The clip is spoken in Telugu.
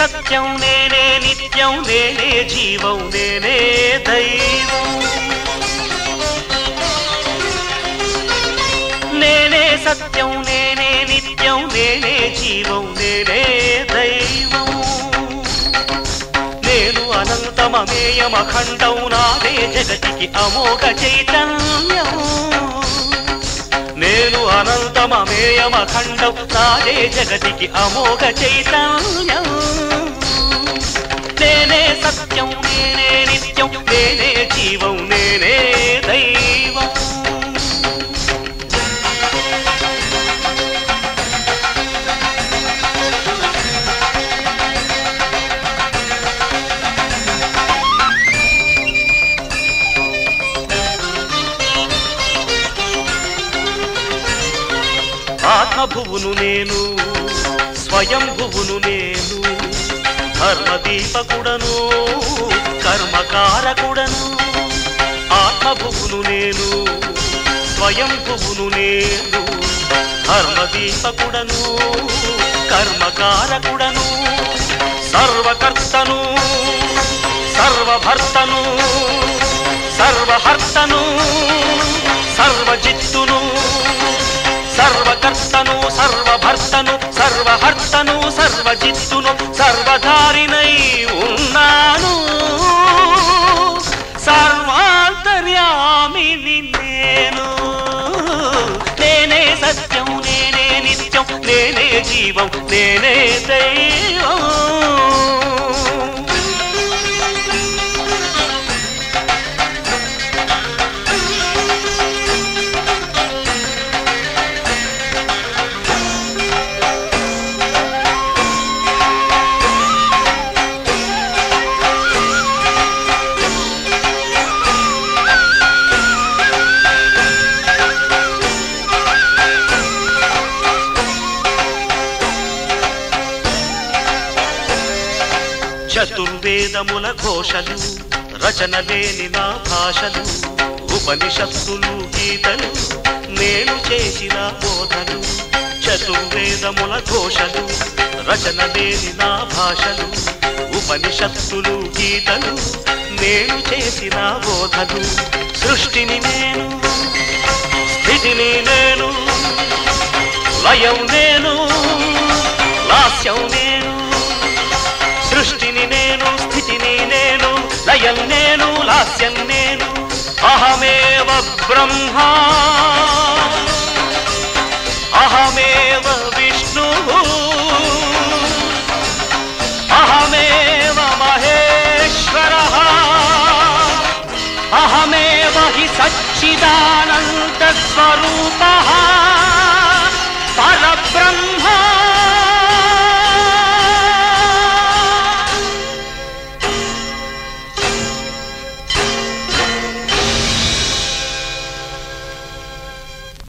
సత్యం నేనే నిత్యం నేనే జీవం నేనే దైవం నేనే సత్యం నేనే నిత్యం నేనే జీవం నేనే దైవం నేను అనంతమమేయమఖండం నాదే జగతికి అమోఘ చైతన్యం నేను అనంతమమేయమఖండం నాదే జగతికి అమోఘ చైతన్యం నేనే సత్యం నేనే నిత్యం నేనే జీవం నేనే దైవం ఆత్మభువును నేను స్వయంభువును నేను ధర్మదీపకుడను కర్మకారకుడను ఆత్మభువును నేను స్వయంభువును నేను ధర్మదీపకుడను కర్మకారకుడను సర్వకర్తను సర్వభర్తను సర్వహర్తను సర్వజిత్తును సర్వకర్తను సర్వభర్తను సర్వహర్తను సర్వజిత్తును సర్వధారినై ఉన్నాను సర్వాంతర్యామిని నేను నేనే సత్యం నేనే నిత్యం నేనే జీవం నేనే దైవం చతుర్వేదముల ఘోషలు రచన లేని నా భాషలు ఉపనిషత్తులు గీతలు నేను చేసిన బోధలు చతుర్వేదముల ఘోషలు రచన లేని నా భాషలు ఉపనిషత్తులు గీతలు నేను చేసిన బోధలు సృష్టిని నేను స్థితిని నేను లయం నేను లాస్యం నేను సృష్టిని నేను స్థితిని నేను లయం నేను లాస్యం నేను అహమేవ బ్రహ్మ అహమేవ విష్ణు అహమేవ మహేశ్వర అహమేవ హి సచ్చిదానంద స్వరూప పరబ్రహ్మ